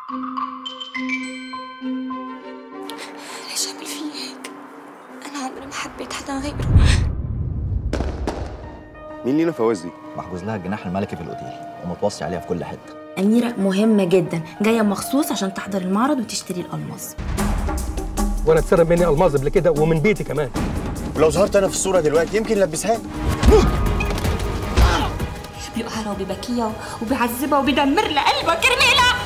ليش عمل فيي هيك؟ أنا عمري ما حبيت حدا غيره مين لينا فواز دي؟ محجوز لها الجناح الملكي في الاوتيل ومتوصي عليها في كل حته أميرة مهمة جدا جاية مخصوص عشان تحضر المعرض وتشتري الألماس وانا اتسرب مني الماظ قبل كده ومن بيتي كمان ولو ظهرت انا في الصوره دلوقتي يمكن يلبسها لي بيقهرها وببكيها وبيعذبها وبيدمر لها قلبها كرمالها